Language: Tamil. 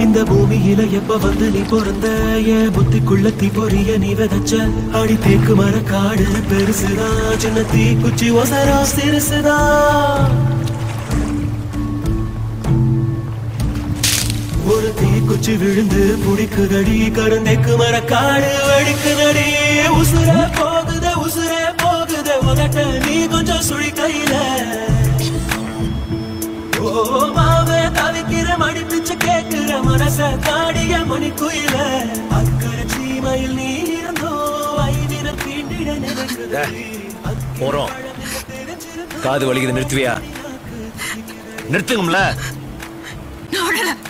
இந்த பூமியில எப்ப வந்து நீ பிறந்த என் புத்திக்குள்ள தீ பொரிய நீ விதைச்ச அடி தேக்கு மர காடு பெருசுதான் சின்ன தீ குச்சி ஒசரா சிறுசுதான் ஒரு தீக்குச்சி விழுந்து புடிக்குதடி கருந்தைக்கு மர காடு வெடிக்குதடி உசுர போகுத உசுர போகுத உதட்ட நீ கொஞ்சம் சுழி கையில ஓ மாவே தவிக்கிற மடி பிச்சு கேட்கிற மனச காடிய மணி குயில அக்கறை சீமையில் நீ இருந்தோ ஐதினம் தீண்டிட நினைக்குது போறோம் காது வலிக்குது நிறுத்துவியா நிறுத்துங்கம்ல நான் விடல